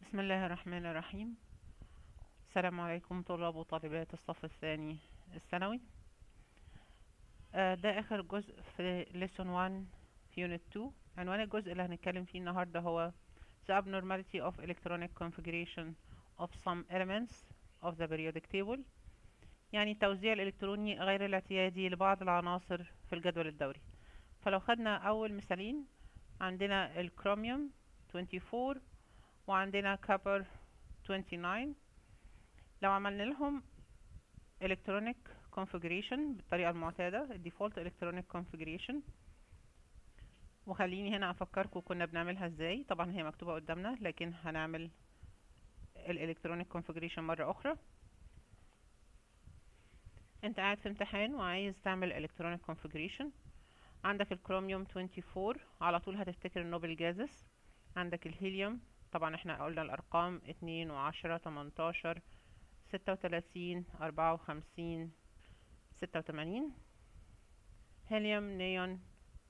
بسم الله الرحمن الرحيم السلام عليكم طلاب وطالبات الصف الثاني الثانوي آه، ده آخر جزء في lesson 1 في unit 2 عنوان الجزء اللي هنتكلم فيه النهاردة هو the abnormality of electronic configuration of some elements of the periodic table يعني التوزيع الإلكتروني غير الاعتيادي لبعض العناصر في الجدول الدوري فلو خدنا أول مثالين عندنا الكروميوم 24 وعندنا كابر 29 لو عملنا لهم electronic configuration بالطريقة المعتادة الديفولت electronic configuration وخليني هنا افكركم كنا بنعملها ازاي طبعا هي مكتوبة قدامنا لكن هنعمل الالكترونيك configuration مرة اخرى انت قاعد في امتحان وعايز تعمل electronic configuration عندك الكروميوم 24 على طول هتفتكر النوبل جازس عندك الهيليوم طبعا احنا قلنا الارقام اتنين وعشرة تمنتاشر ستة وتلاتين اربعة وخمسين ستة وتمانين هيليوم نيون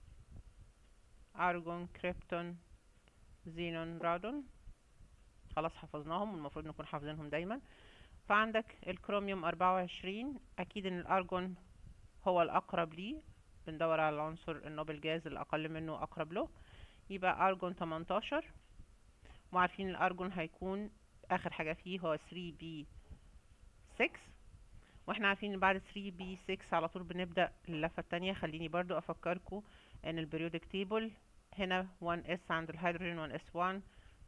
ارجون كريبتون زينون رادون خلاص حفظناهم والمفروض نكون حافظينهم دايما فعندك الكروميوم اربعة وعشرين اكيد ان الارجون هو الاقرب ليه بندور على العنصر النوبل جاز الاقل منه اقرب له يبقى ارجون تمنتاشر وعارفين الارجون هيكون اخر حاجة فيه هو 3b6 واحنا عارفين ان بعد 3b6 على طول بنبدأ اللفة التانية خليني برضو افكركم ان البريودك تيبل هنا 1s عند الهيدروجين 1s1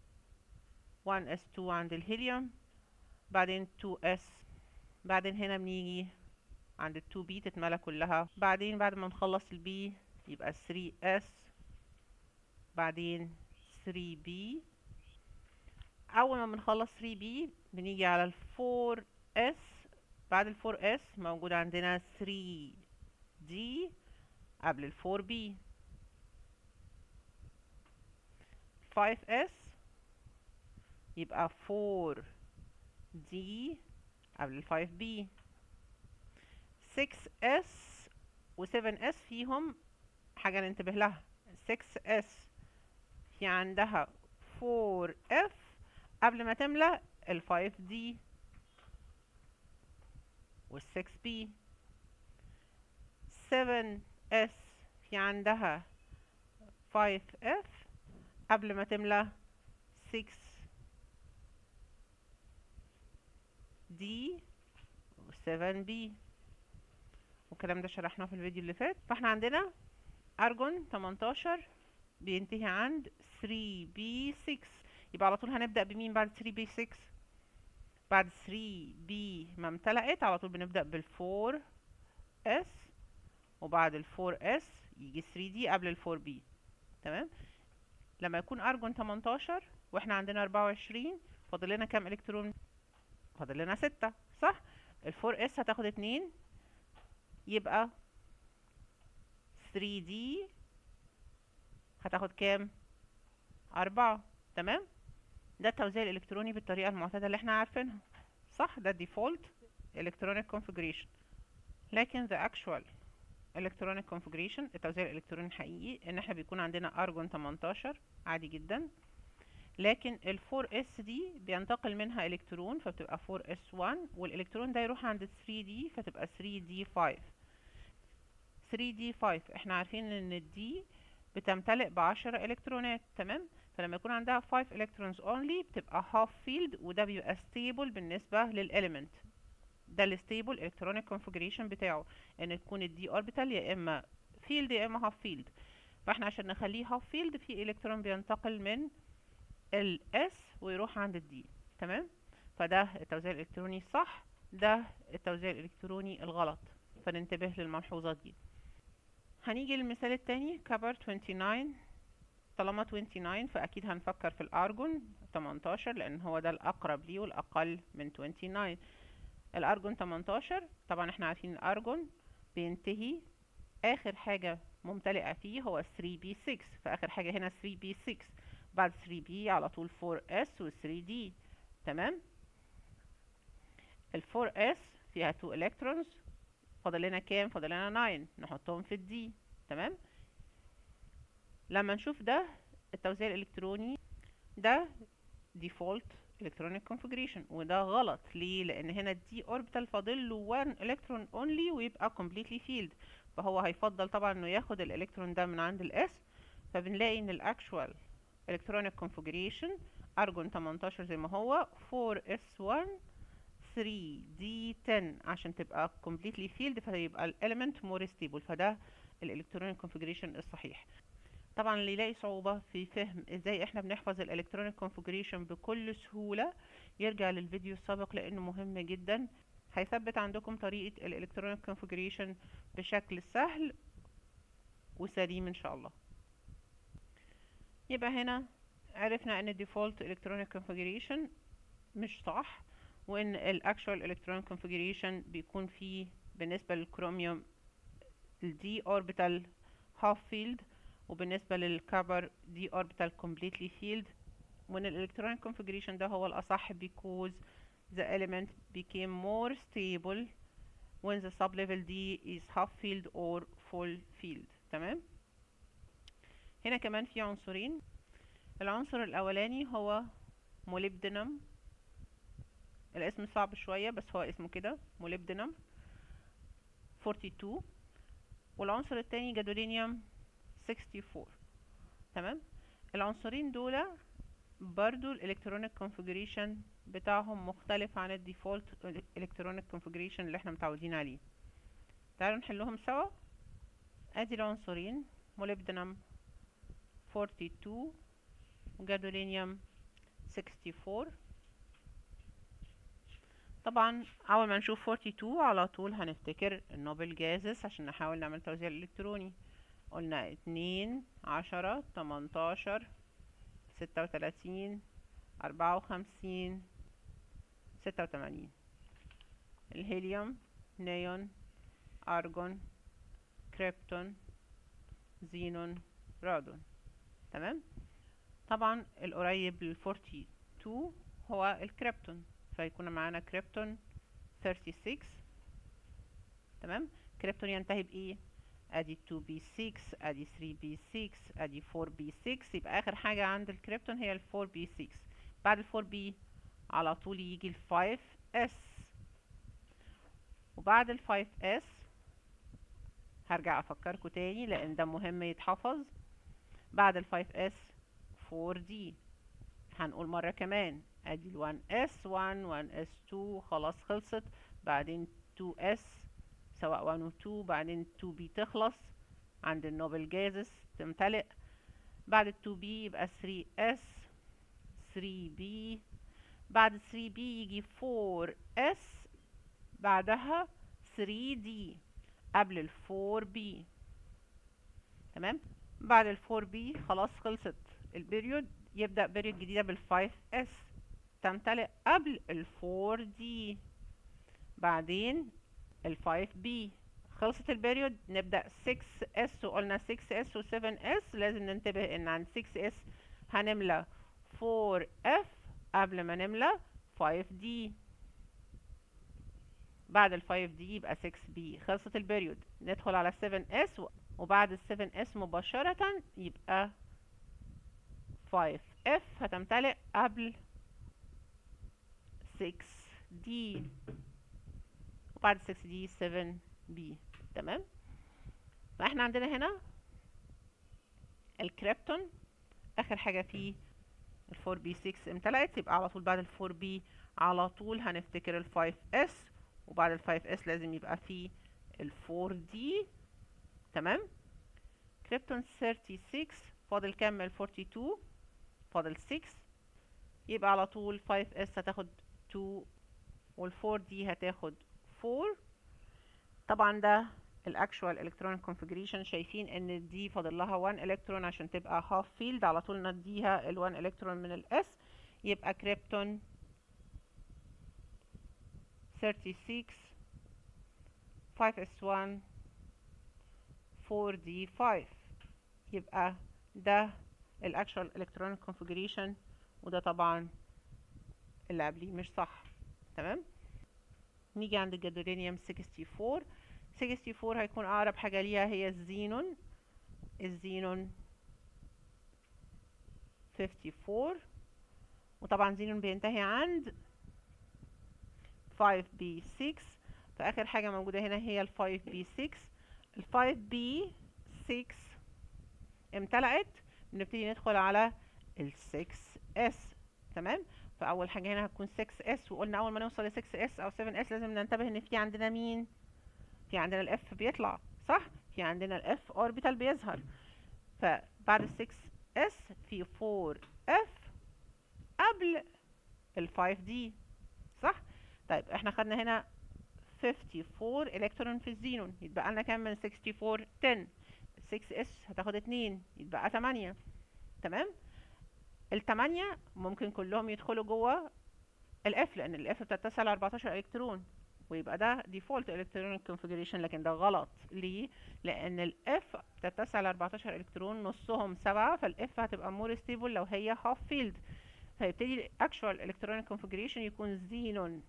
1s2 عند الهيليوم بعدين 2s بعدين هنا بنيجي عند ال 2b تتملى كلها بعدين بعد ما نخلص البي يبقى 3s بعدين 3b اول ما بنخلص 3b بنيجي على ال 4s بعد ال 4s موجود عندنا 3d قبل ال 4b 5s يبقى 4d قبل ال 5b 6s و 7s فيهم حاجة ننتبه لها 6s في عندها 4f قبل ما تملى ال 5d وال 6b 7s في عندها 5f قبل ما تملى 6d و 7b والكلام ده شرحناه في الفيديو اللي فات فاحنا عندنا ارجون 18 بينتهي عند 3b6 يبقى على طول هنبدأ بمين بعد 3b6 بعد 3b ما امتلأت على طول بنبدأ بال 4s وبعد ال 4s يجي 3d قبل ال 4b تمام لما يكون ارجون 18 واحنا عندنا 24 فاضل لنا كام الكترون فاضل لنا 6 صح ال 4s هتاخد 2 يبقى 3d هتاخد كام أربعة تمام ده التوزيع الإلكتروني بالطريقة المعتادة اللي احنا عارفينها صح ده default electronic configuration لكن the actual electronic configuration التوزيع الإلكتروني الحقيقي إن احنا بيكون عندنا أرجون 18 عادي جدا لكن ال 4s دي بينتقل منها إلكترون فبتبقى 4s1 والإلكترون ده يروح عند 3d فتبقى 3d5 3d5 احنا عارفين ان الدي بتمتلئ بعشرة الكترونات تمام فلما يكون عندها 5 electrons only بتبقى half field وده بيبقى stable بالنسبة للإليمنت ده الستيبل electronic configuration بتاعه ان تكون الدي orbital يا اما field يا اما half field فاحنا عشان نخليه half field في الكترون بينتقل من ال S ويروح عند الدي تمام فده التوزيع الالكتروني الصح ده التوزيع الالكتروني الغلط فننتبه للملحوظات دي هنيجي للمثال التاني كبر 29 طالما 29 فأكيد هنفكر في الأرجون 18 لأن هو ده الأقرب ليه والأقل من 29 الأرجون 18 طبعا احنا عارفين الأرجون بينتهي آخر حاجة ممتلئة فيه هو 3b6 فآخر حاجة هنا 3b6 بعد 3b على طول 4s و 3d تمام ال 4s فيها 2 electrons فاضل لنا كام فاضل لنا 9 نحطهم في الدي تمام لما نشوف ده التوزيع الالكتروني ده default electronic configuration وده غلط ليه لان هنا الدي orbital فاضل له one electron only ويبقى completely filled فهو هيفضل طبعا انه ياخد الالكترون ده من عند الاس فبنلاقي ان الاكشوال electronic configuration ارجون 18 زي ما هو 4s1 3d10 عشان تبقى completely filled فيبقى element more stable فده الالكترونيك configuration الصحيح طبعا اللي يلاقي صعوبة في فهم ازاي احنا بنحفظ الالكترونيك كونفيجريشن بكل سهولة يرجع للفيديو السابق لانه مهم جدا هيثبت عندكم طريقة الالكترونيك كونفيجريشن بشكل سهل وسليم ان شاء الله يبقى هنا عرفنا ان الديفولت الكترونيك كونفيجريشن مش صح وان الاكشوال الكترونيك كونفيجريشن بيكون فيه بالنسبة للكروميوم الدي اوربيتال هاف فيلد وبالنسبة للكبر دي orbital completely filled وان الالكترونيك configuration ده هو الأصح because the element became more stable when the sublevel D is half filled or full filled تمام هنا كمان في عنصرين العنصر الأولاني هو molybdenum الاسم صعب شوية بس هو اسمه كده molybdenum 42 والعنصر التاني جادولينيوم 64 تمام العنصرين دول برضو الالكترونيك كونفيجريشن بتاعهم مختلف عن الديفولت الكترونيك كونفيجريشن اللي احنا متعودين عليه تعالوا نحلهم سوا ادي العنصرين molybdenum 42 وجادولينيوم 64 طبعا اول ما نشوف 42 على طول هنفتكر النوبل جازس عشان نحاول نعمل توزيع الالكتروني قلنا اتنين عشرة تمنتاشر ستة وتلاتين أربعة وخمسين ستة وتمانين الهيليوم نيون أرجون كريبتون زينون رادون تمام طبعا القريب للفورتي تو هو الكريبتون فيكون معانا كريبتون 36 تمام كريبتون ينتهي بإيه ادي 2b6 ادي 3b6 ادي 4b6 يبقى اخر حاجة عند الكريبتون هي ال 4b6 بعد ال 4b على طول يجي ال 5s وبعد ال 5s هرجع افكركم تاني لان ده مهم يتحفظ بعد ال 5s 4d هنقول مرة كمان ادي ال 1s1 1s2 خلاص خلصت بعدين 2s سواء 1 و 2 بعدين 2 بي تخلص عند النوبل جازس تمتلئ بعد ال 2 بي يبقى 3 اس 3 بي بعد 3 بي يجي 4 اس بعدها 3 دي قبل ال 4 بي تمام بعد ال 4 بي خلاص خلصت البريود يبدأ بريود جديدة بال 5 اس تمتلئ قبل ال 4 دي بعدين ال 5B خلصت البريود نبدأ 6S وقلنا 6S و 7S لازم ننتبه ان عند 6S هنملى 4F قبل ما نملى 5D بعد ال 5D يبقى 6B خلصت البريود ندخل على 7S وبعد ال 7S مباشرة يبقى 5F هتمتلئ قبل 6D وبعد 6 دي 7 بي تمام فاحنا عندنا هنا الكريبتون اخر حاجة فيه ال 4 بي 6 امتلأت يبقى على طول بعد ال 4 بي على طول هنفتكر ال 5 اس وبعد ال 5 اس لازم يبقى فيه ال 4 دي تمام كريبتون 36 فاضل كام من ال 42 فاضل 6 يبقى على طول 5 اس هتاخد 2 وال 4 دي هتاخد 4 طبعا ده الاكشوال الكترونيك كونفيجريشن شايفين ان دي فاضل لها 1 الكترون عشان تبقى هاف فيلد على طول نديها ال 1 الكترون من الاس يبقى كريبتون 36 5s1 4d5 يبقى ده الاكشوال الكترونيك كونفيجريشن وده طبعا اللي قبليه مش صح تمام نيجي عند الجادولينيوم 64 64 هيكون أقرب حاجة ليها هي الزينون الزينون 54 وطبعا زينون بينتهي عند 5b6 فآخر حاجة موجودة هنا هي ال 5b6 ال 5b6 امتلأت بنبتدي ندخل على ال 6s تمام فأول حاجة هنا هتكون 6s وقلنا أول ما نوصل ل 6s أو 7s لازم ننتبه إن في عندنا مين؟ في عندنا ال F بيطلع صح؟ في عندنا ال F orbital بيظهر فبعد ال 6s في 4f قبل ال 5d صح؟ طيب احنا خدنا هنا 54 الكترون في الزينون يتبقى لنا كام من 64 10 6s هتاخد 2 يتبقى 8 تمام التمانية ممكن كلهم يدخلوا جوه الاف لان الاف بتتسع ل 14 الكترون ويبقى ده ديفولت الكترونيك كونفيجريشن لكن ده غلط ليه لان الاف بتتسع ل 14 الكترون نصهم سبعة فالاف هتبقى مور ستيبل لو هي هاف فيلد فيبتدي الاكشوال الكترونيك كونفيجريشن يكون زينون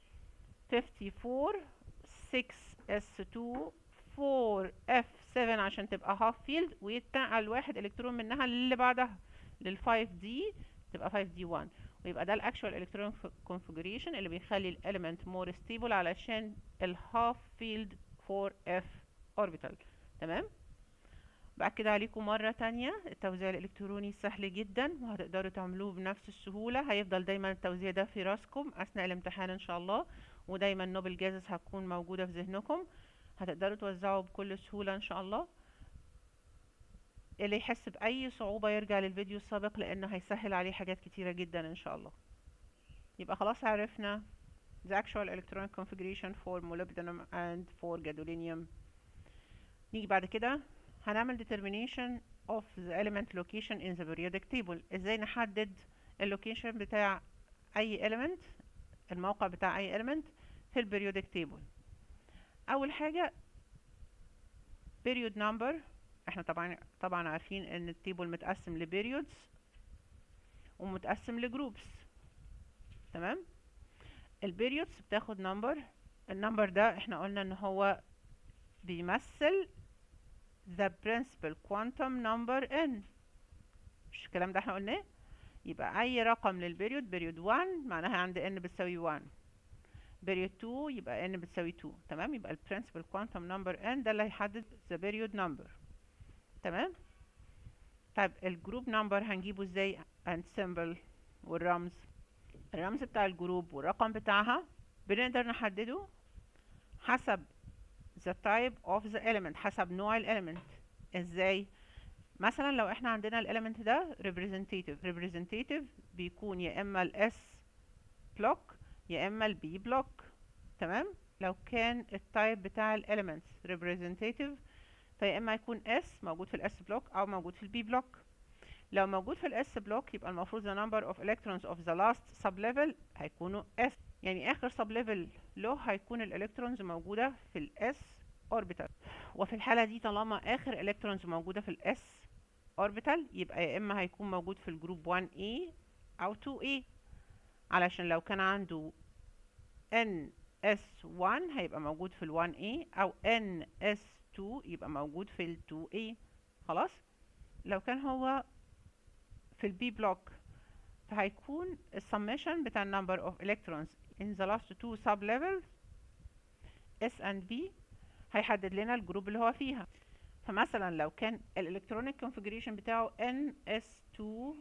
54 6s2 4f7 عشان تبقى هاف فيلد ويتنقل واحد الكترون منها اللي بعدها لل 5d تبقى 5d1 ويبقى ده الاكشوال الكترون كونفيجريشن اللي بيخلي الاليمنت مور ستيبل علشان الهاف فيلد 4f اوربيتال تمام باكد عليكم مره تانية التوزيع الالكتروني سهل جدا وهتقدروا تعملوه بنفس السهوله هيفضل دايما التوزيع ده في راسكم اثناء الامتحان ان شاء الله ودايما نوبل جازز هتكون موجوده في ذهنكم هتقدروا توزعوا بكل سهوله ان شاء الله اللي يحس بأي صعوبة يرجع للفيديو السابق لأنه هيسهل عليه حاجات كتيرة جدا إن شاء الله يبقى خلاص عرفنا the actual electronic configuration for molybdenum and for gadolinium نيجي بعد كده هنعمل determination of the element location in the periodic table ازاي نحدد اللوكيشن بتاع أي element الموقع بتاع أي element في البريودك table أول حاجة period number احنا طبعا طبعا عارفين ان التيبل متقسم لبيريودز ومتقسم لجروبس تمام البيريودز بتاخد نمبر النمبر ده احنا قلنا ان هو بيمثل the principal quantum number n مش الكلام ده احنا قلناه يبقى اي رقم للبيريود بيريود 1 معناها عند n بتساوي 1 بيريود 2 يبقى n بتساوي 2 تمام يبقى ال principal quantum number n ده اللي هيحدد the period number تمام طيب الجروب نمبر هنجيبه ازاي and symbol والرمز الرمز بتاع الجروب والرقم بتاعها بنقدر نحدده حسب the type of the element حسب نوع element ازاي مثلا لو احنا عندنا element ده representative representative بيكون يا اما ال S block يا اما ال B block تمام لو كان التايب بتاع ال elements representative فيا اما يكون S موجود في الاس بلوك او موجود في البي بلوك لو موجود في الاس بلوك يبقى المفروض the number of electrons of the last sublevel هيكونوا S يعني اخر sublevel له هيكون الالكترونز موجودة في الاس orbital وفي الحالة دي طالما اخر الكترونز موجودة في الاس orbital يبقى يا اما هيكون موجود في الجروب 1A او 2A علشان لو كان عنده NS1 هيبقى موجود في ال 1A او NS 2 يبقى موجود في ال 2A خلاص لو كان هو في البي بلوك فهيكون السميشن بتاع number of electrons in the last two sub levels S and B هيحدد لنا الجروب اللي هو فيها فمثلا لو كان الالكترونيك configuration بتاعه NS2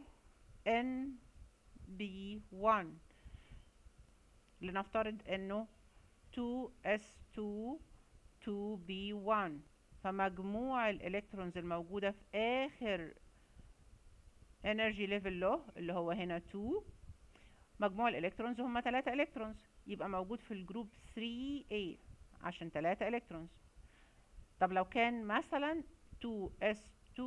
NB1 لنفترض انه 2S2 2b1 فمجموع الالكترونز الموجودة في آخر energy level له اللي هو هنا 2 مجموع الالكترونز هم 3 الكترونز يبقى موجود في الجروب 3A عشان 3 الكترونز طب لو كان مثلا 2s2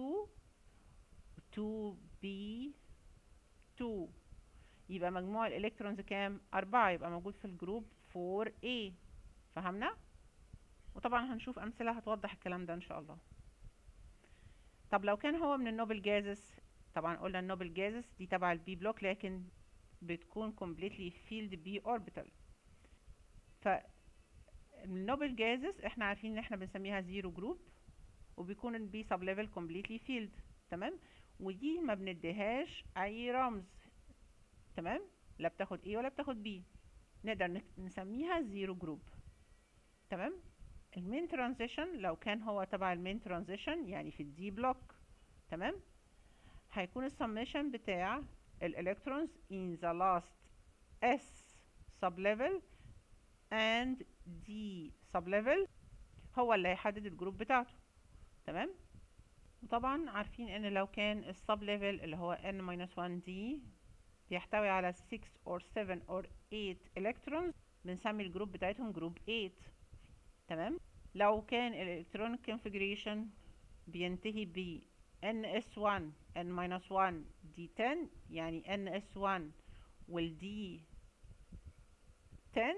2b2 يبقى مجموع الالكترونز كام 4 يبقى موجود في الجروب 4A فهمنا وطبعا هنشوف امثله هتوضح الكلام ده ان شاء الله طب لو كان هو من النوبل جازس طبعا قلنا النوبل جازس دي تبع البي بلوك لكن بتكون completely filled b orbital ف النوبل جازس احنا عارفين ان احنا بنسميها زيرو جروب وبيكون البي سب ليفل completely filled تمام ودي ما بنديهاش اي رمز تمام لا بتاخد A ولا بتاخد B نقدر نك- نسميها زيرو جروب تمام المين ترانزيشن لو كان هو تبع المين ترانزيشن يعني في الدي بلوك تمام هيكون السميشن بتاع الالكترونز in the last S sublevel and D sublevel هو اللي هيحدد الجروب بتاعته تمام وطبعا عارفين ان لو كان السب ليفل اللي هو n-1d بيحتوي على 6 or 7 or 8 electrons بنسمي الجروب بتاعتهم جروب 8 تمام لو كان الالكترونيك configuration بينتهي ب ns1 n-1 d10 يعني ns1 والd 10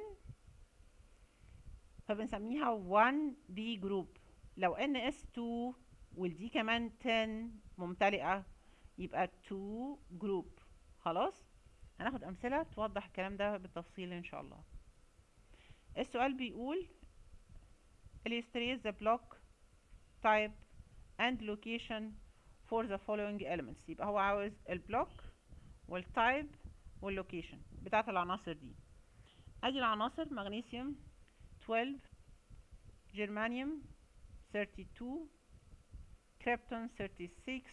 فبنسميها 1b جروب لو ns2 والدي كمان 10 ممتلئة يبقى 2 جروب خلاص هناخد أمثلة توضح الكلام ده بالتفصيل إن شاء الله السؤال بيقول illustrate the block type and location for the following elements يبقى هو عاوز البلوك والتايب واللوكيشن بتاعت العناصر دي ادي العناصر مغنيسيوم 12 جرمانيوم 32 كريبتون 36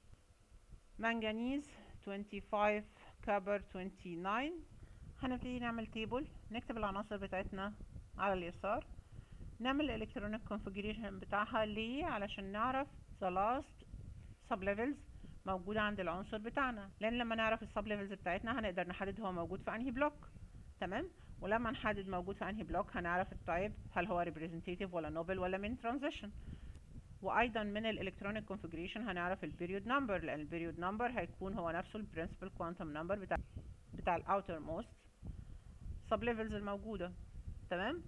منجنيز 25 كبر 29 هنبتدي نعمل تيبل نكتب العناصر بتاعتنا على اليسار نعمل الالكترونيك كونفيجريشن بتاعها ليه علشان نعرف the last sub levels موجودة عند العنصر بتاعنا لان لما نعرف السب ليفلز بتاعتنا هنقدر نحدد هو موجود في انهي بلوك تمام ولما نحدد موجود في انهي بلوك هنعرف التايب هل هو representative ولا نوبل ولا من ترانزيشن وايضا من الالكترونيك كونفيجريشن هنعرف البيريود نمبر لان البيريود نمبر هيكون هو نفسه البرنسبل كوانتم نمبر بتاع بتاع الاوتر موست سب ليفلز الموجوده تمام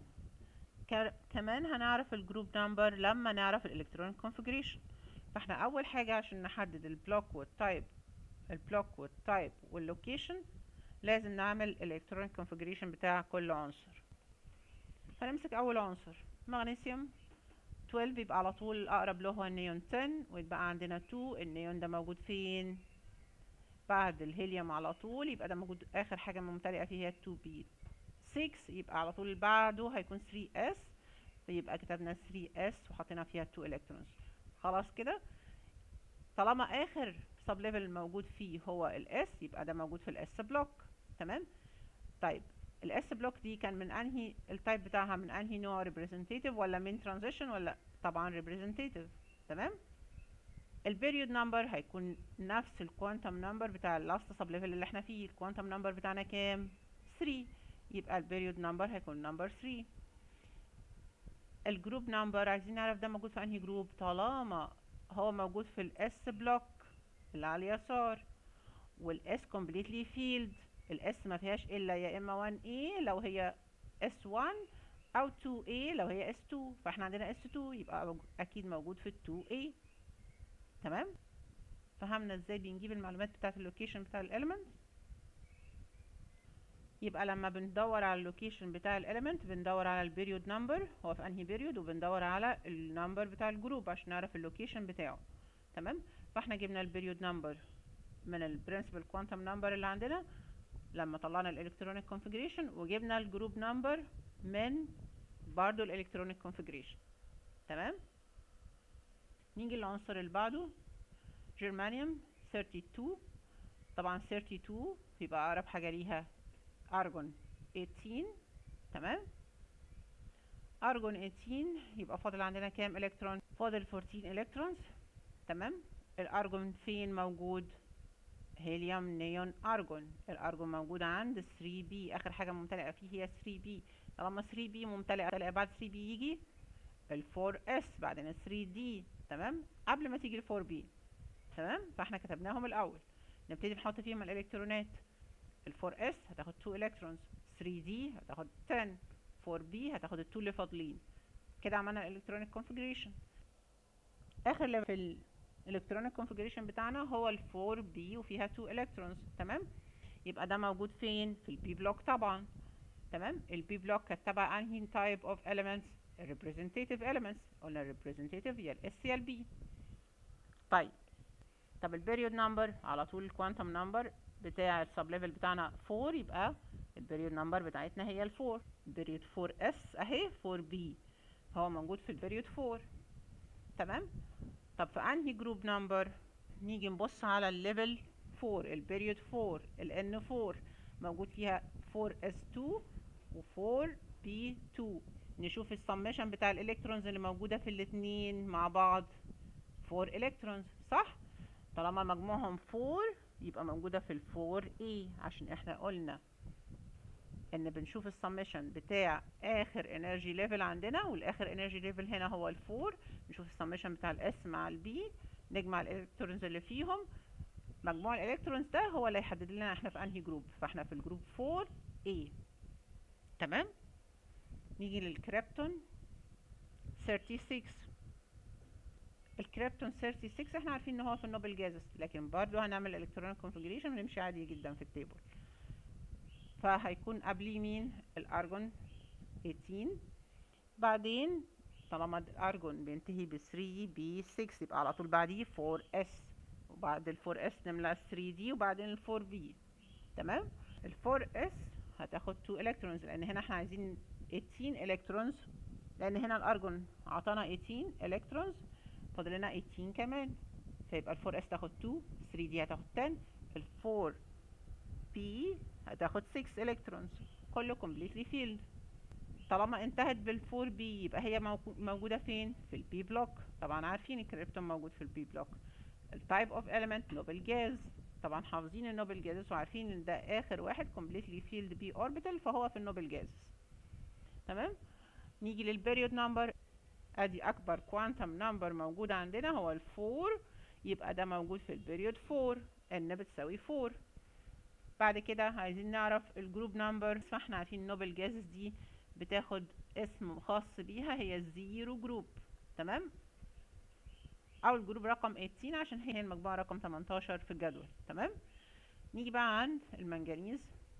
ك- كمان هنعرف الجروب نمبر لما نعرف الالكترونيك كونفيجريشن فاحنا اول حاجه عشان نحدد البلوك والتايب البلوك والتايب واللوكيشن لازم نعمل الالكترونيك كونفيجريشن بتاع كل عنصر هنمسك اول عنصر مغنيسيوم 12 بيبقى على طول الأقرب له هو النيون 10 ويبقى عندنا 2 النيون ده موجود فين بعد الهيليوم على طول يبقى ده موجود آخر حاجة ممتلئة فيه هي 2 بي 6 يبقى على طول اللي بعده هيكون 3 اس فيبقى كتبنا 3 اس وحطينا فيها 2 الكترونز خلاص كده طالما آخر سب ليفل موجود فيه هو الاس يبقى ده موجود في الاس بلوك تمام طيب الاس بلوك دي كان من انهي التايب بتاعها من انهي نوع representative ولا من ترانزيشن ولا طبعا representative تمام البيريود نمبر هيكون نفس الكوانتم نمبر بتاع اللاست سب ليفل اللي احنا فيه الكوانتم نمبر بتاعنا كام 3 يبقى البيريود نمبر هيكون نمبر 3 الجروب نمبر عايزين نعرف ده موجود في انهي جروب طالما هو موجود في الاس بلوك اللي على اليسار والاس completely filled الاس ما فيهاش الا يا اما 1A لو هي S1 او 2A لو هي S2 فاحنا عندنا S2 يبقى اكيد موجود في 2A تمام فهمنا ازاي بنجيب المعلومات بتاعه اللوكيشن بتاع الاليمنت يبقى لما بندور على اللوكيشن بتاع الاليمنت بندور على البيريود نمبر هو في انهي بيريود وبندور على النمبر بتاع الجروب عشان نعرف اللوكيشن بتاعه تمام فاحنا جبنا البيريود نمبر من البرنسبل كوانتم نمبر اللي عندنا لما طلعنا الالكترونيك كونفيجريشن وجبنا الجروب نمبر من برضو الالكترونيك كونفيجريشن تمام نيجي للعنصر اللي بعده جرمانيوم 32 طبعا 32 يبقى اقرب حاجه ليها ارجون 18 تمام ارجون 18 يبقى فاضل عندنا كام الكترون فاضل 14 الكترونز تمام الارجون فين موجود هيليوم نيون ارجون الارجون موجود عند 3 بي اخر حاجه ممتلئه فيه هي 3 بي طالما 3 بي ممتلئه بعد 3 بي يجي ال 4 اس بعدين ال 3 دي تمام قبل ما تيجي ال 4 بي تمام فاحنا كتبناهم الاول نبتدي نحط فيهم الالكترونات ال 4 اس هتاخد 2 الكترونز 3 دي هتاخد 10 4 بي هتاخد ال 2 اللي فاضلين كده عملنا الالكترونيك كونفيجريشن اخر ليفل في الالكترونيك كونفيجريشن بتاعنا هو ال 4 بي وفيها 2 الكترونز تمام يبقى ده موجود فين في البي بلوك طبعا تمام البي بلوك كانت تبع انهي تايب اوف elements representative elements قلنا representative هي ال SCLB طيب طب البيريود نمبر على طول الكوانتم نمبر بتاع السب ليفل بتاعنا 4 يبقى البريود نمبر بتاعتنا هي ال 4 البريود 4 اس اهي 4 بي هو موجود في البريود 4 تمام طب في انهي جروب نمبر نيجي نبص على الليفل 4 البريود 4 ال ان 4 موجود فيها 4 اس 2 و 4 بي 2 نشوف السمشن بتاع الالكترونز اللي موجوده في الاثنين مع بعض 4 الكترونز صح طالما مجموعهم 4 يبقى موجوده في ال 4 a عشان احنا قلنا ان بنشوف السمشن بتاع اخر انرجي ليفل عندنا والاخر انرجي ليفل هنا هو ال 4 نشوف السمشن بتاع الاس مع البي نجمع الالكترونز اللي فيهم مجموع الالكترونز ده هو اللي هيحدد لنا احنا في انهي جروب فاحنا في الجروب 4 A تمام نيجي للكريبتون 36 الكريبتون 36 احنا عارفين ان هو في النوبل جازس لكن برضو هنعمل الكترونيك كونفيجريشن ونمشي عادي جدا في التيبل فهيكون قبليه مين الارجون 18 بعدين طالما الارجون بينتهي ب 3 ب 6 يبقى على طول بعديه 4 اس وبعد ال 4 اس نملى 3 دي وبعدين ال 4 بي تمام ال 4 اس هتاخد 2 الكترونز لان هنا احنا عايزين 18 الكترونز لان هنا الارجون عطانا 18 الكترونز فاضل لنا 18 كمان فيبقى ال 4 اس تاخد 2 3 دي هتاخد 10 ال 4 بي هتاخد 6 الكترونز كله completely filled طالما انتهت بال 4 بي يبقى هي موجوده فين في البي بلوك طبعا عارفين الكريبتون موجود في البي بلوك التايب اوف element نوبل جاز طبعا حافظين النوبل جازز وعارفين ان ده اخر واحد completely filled بي اوربيتال فهو في النوبل جازز تمام نيجي للبريود نمبر ادي اكبر كوانتم نمبر موجود عندنا هو الفور يبقى ده موجود في البريود 4 ان بتساوي 4 بعد كده عايزين نعرف الجروب نمبر فاحنا عارفين النوبل جازز دي بتاخد اسم خاص بيها هي الزيرو جروب تمام او الجروب رقم 18 عشان هي المجموعة رقم 18 في الجدول تمام نيجي بقى عند المنجنيز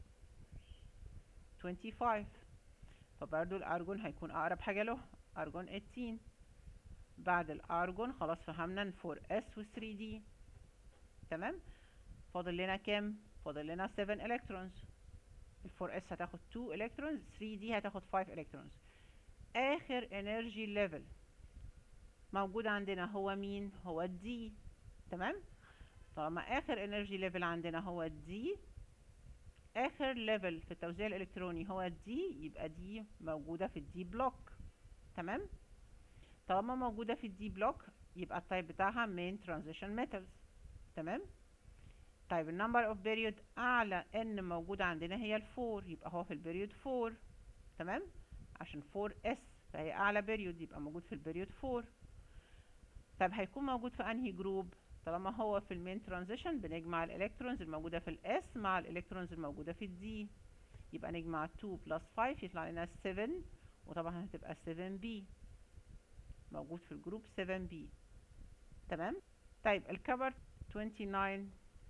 25 فبرضو الارجون هيكون اقرب حاجة له ارجون 18 بعد الارجون خلاص فهمنا ان 4s و 3d تمام فاضل لنا كام فاضل لنا 7 الكترونز ال 4s هتاخد 2 الكترونز 3d هتاخد 5 الكترونز اخر انرجي ليفل موجود عندنا هو مين هو الدي تمام طالما اخر انرجي ليفل عندنا هو الدي اخر ليفل في التوزيع الالكتروني هو الدي يبقى دي موجوده في الدي بلوك تمام طالما موجوده في الدي بلوك يبقى التايب بتاعها مين ترانزيشن ميتالز تمام طيب النمبر اوف بيريود اعلى ان موجود عندنا هي الفور يبقى هو في البيريود 4 تمام عشان 4 اس فهي اعلى بيريود يبقى موجود في البيريود 4 طب هيكون موجود في انهي جروب طالما هو في المين ترانزيشن بنجمع الالكترونز الموجوده في الاس مع الالكترونز الموجوده في الدي يبقى نجمع 2 بلس 5 يطلع لنا 7 وطبعا هتبقى 7 بي موجود في الجروب 7 بي تمام طيب الكبر 29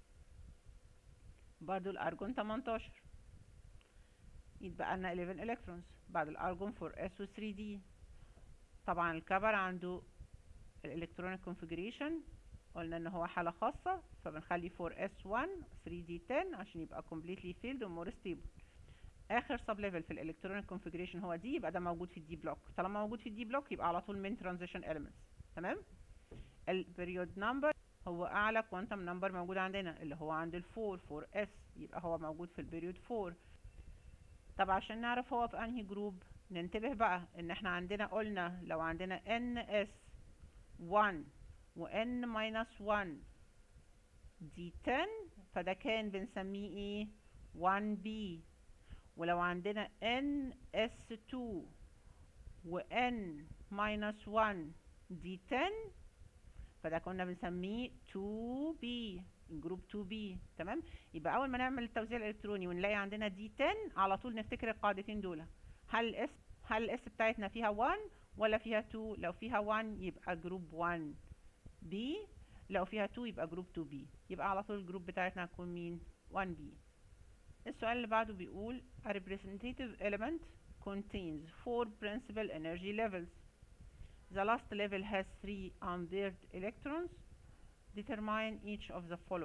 برضو الارجون 18 يتبقى لنا 11 الكترونز بعد الارجون 4 اس و 3 دي طبعا الكبر عنده الالكترونيك كونفيجريشن قلنا ان هو حاله خاصه فبنخلي 4s1 3d10 عشان يبقى completely filled ومور stable اخر سب ليفل في الالكترونيك كونفيجريشن هو دي يبقى ده موجود في الدي بلوك طالما موجود في الدي بلوك يبقى على طول من ترانزيشن elements تمام البريود نمبر هو اعلى كوانتم نمبر موجود عندنا اللي هو عند ال 4 4s يبقى هو موجود في البريود 4 طب عشان نعرف هو في انهي جروب ننتبه بقى ان احنا عندنا قلنا لو عندنا ns 1 و n minus 1 دي 10 فده كان بنسميه ايه 1b ولو عندنا n s2 و n minus 1 دي 10 فده كنا بنسميه 2b جروب 2b تمام يبقى اول ما نعمل التوزيع الالكتروني ونلاقي عندنا دي 10 على طول نفتكر القاعدتين دول هل الاس هل الاس بتاعتنا فيها 1 ولا فيها 2 لو فيها 1 يبقى جروب 1 B لو فيها 2 يبقى جروب 2B يبقى على طول الجروب بتاعتنا هتكون مين 1B السؤال اللي بعده بيقول a representative element contains four principal energy levels the last level has three unpaired electrons determine each of the following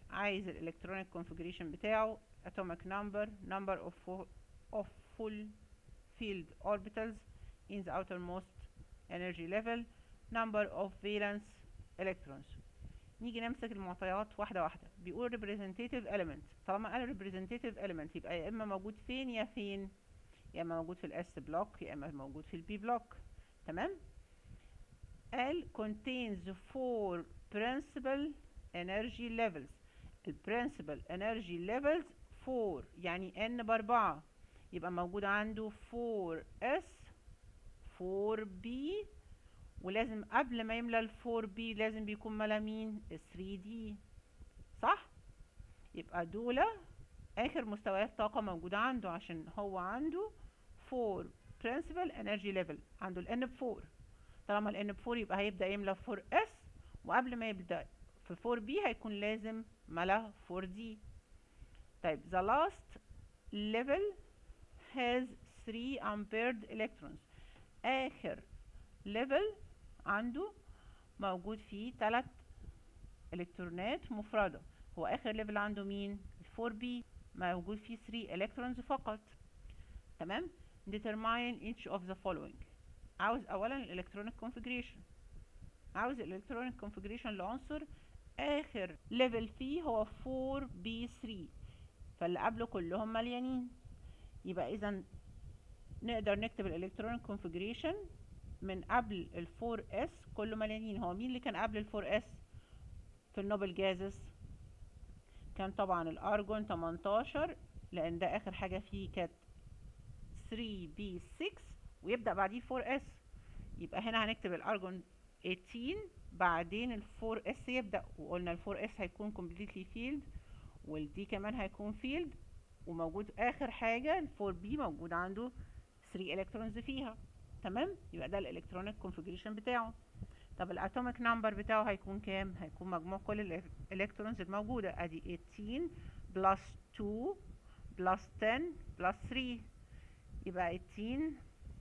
عايز الالكترونيك configuration بتاعه atomic number number of full, of full field orbitals in the outermost energy level number of valence electrons نيجي نمسك المعطيات واحدة واحدة بيقول representative element طالما قال representative element يبقى يا إما موجود فين يا فين يا إما موجود في الاس بلوك يا إما موجود في البي بلوك تمام قال contains four principal energy levels ال principal energy levels 4 يعني n بأربعة يبقى موجود عنده 4s 4b ولازم قبل ما يملى ال 4b لازم بيكون ملا مين ال 3d صح يبقى دول اخر مستويات طاقة موجودة عنده عشان هو عنده 4 principal energy level عنده ال n ب 4 طالما ال n ب 4 يبقى هيبدأ يملى 4s وقبل ما يبدأ في 4b هيكون لازم ملا 4d طيب the last level has 3 ampered electrons آخر level عنده موجود فيه 3 الكترونات مفردة هو آخر level عنده مين 4b موجود فيه 3 electrons فقط تمام determine each of the following عاوز أولا الالكترونيك configuration عاوز الالكترونيك configuration لعنصر آخر level فيه هو 4b3 فاللي قبله كلهم مليانين يبقى اذا نقدر نكتب الالكترونيك كونفيجريشن من قبل ال 4s كله مليانين هو مين اللي كان قبل ال 4s في النوبل جازز كان طبعا الارجون 18 لان ده اخر حاجه فيه كانت 3b6 ويبدا بعديه 4s يبقى هنا هنكتب الارجون 18 بعدين ال 4s يبدا وقلنا ال 4s هيكون completely filled والدي كمان هيكون فيلد وموجود اخر حاجة ال 4b موجود عنده 3 الكترونز فيها تمام يبقى ده الالكترونيك كونفيجريشن بتاعه طب الاتوميك نمبر بتاعه هيكون كام هيكون مجموع كل الالكترونز الموجودة ادي 18 بلس 2 بلس 10 بلس 3 يبقى 18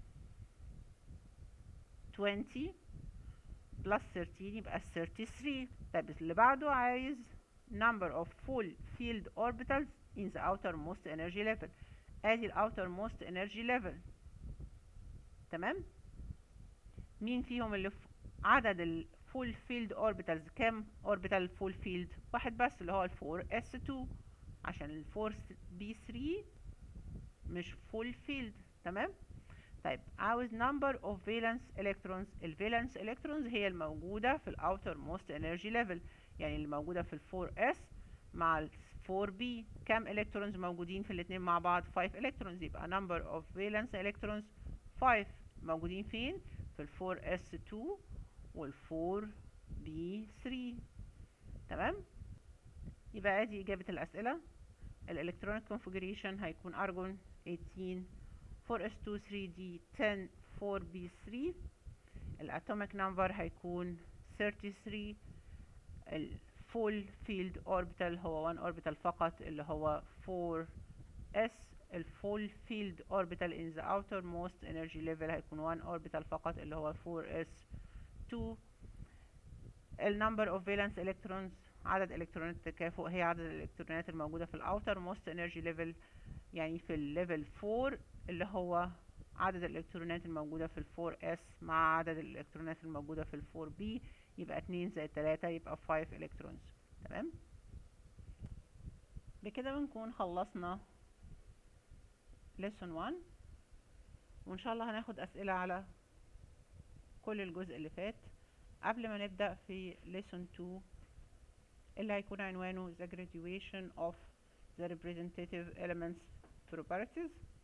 20 بلس 13 يبقى 33 طب اللي بعده عايز number of full field orbitals in the outermost energy level ادي ال outermost energy level تمام مين فيهم اللي في عدد ال full field orbitals كام orbital full field واحد بس اللي هو ال 4s2 عشان ال 4b3 مش full field تمام طيب عاوز number of valence electrons ال valence electrons هي الموجودة في ال outermost energy level يعني اللي موجودة في ال 4s مع ال 4b كام الكترونز موجودين في الاتنين مع بعض 5 الكترونز يبقى number of valence electrons 5 موجودين فين في ال 4s2 وال 4b3 تمام يبقى ادي اجابة الاسئلة الالكترونيك configuration هيكون ارجون 18 4s2 3d 10 4b3 الاتوميك نمبر هيكون 33 الفول فيلد اوربيتال هو 1 اوربيتال فقط اللي هو 4s الفول فيلد اوربيتال in the outermost energy level هيكون 1 اوربيتال فقط اللي هو 4s2 النمبر اوف فالنس الكترونز عدد الكترونات التكافؤ هي عدد الالكترونات الموجوده في الاوتر موست انرجي ليفل يعني في الليفل 4 اللي هو عدد الالكترونات الموجوده في ال 4s مع عدد الالكترونات الموجوده في ال 4b يبقى 2 زائد 3 يبقى 5 الكترونز تمام بكده بنكون خلصنا lesson 1 وان شاء الله هناخد اسئله على كل الجزء اللي فات قبل ما نبدا في lesson 2 اللي هيكون عنوانه the graduation of the representative elements properties